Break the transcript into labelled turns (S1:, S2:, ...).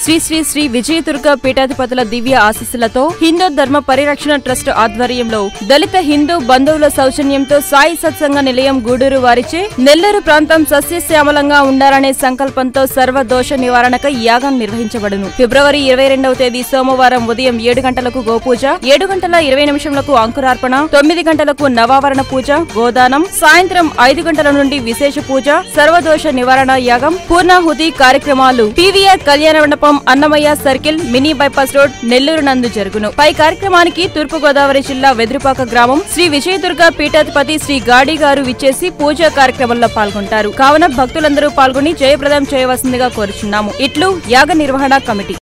S1: శ్రీ శ్రీ శ్రీ విజయదుర్గ పీఠాధిపతుల దివ్య ఆశీస్సులతో హిందూ ధర్మ పరిరక్షణ ట్రస్ట్ ఆధ్వర్యంలో దళిత హిందూ బంధువుల సౌజన్యంతో సాయి సత్సంగ నిలయం గూడూరు వారిచే నెల్లూరు ప్రాంతం సస్యశ్యామలంగా ఉండాలనే సంకల్పంతో సర్వ దోష నివారణకై యాగం నిర్వహించబడును ఫిబ్రవరి ఇరవై రెండవ తేదీ సోమవారం ఉదయం ఏడు గంటలకు గోపూజ ఏడు గంటల ఇరవై నిమిషంలకు అంకురార్పణ తొమ్మిది గంటలకు నవావరణ పూజ గోదానం సాయంత్రం ఐదు గంటల నుండి విశేష పూజ సర్వదోష నివారణ యాగం పూర్ణాహుతి కార్యక్రమాలు PVR Kalyana Mandapam Annamayya circle mini bypass road Nellore నందు జరుగును పై కార్యక్రమానికి తూర్పు గోదావరి జిల్లా వెదురుపాక గ్రామం శ్రీ విజయదుర్గ పీఠాధిపతి శ్రీ గాడి గారు విచ్చేసి పూజా కార్యక్రమంలో పాల్గొంటారు కావున భక్తులందరూ పాల్గొని జయప్రదం చేయవలసిందిగా కోరుచున్నాము ఇట్లు యాగ నిర్వహణ కమిటీ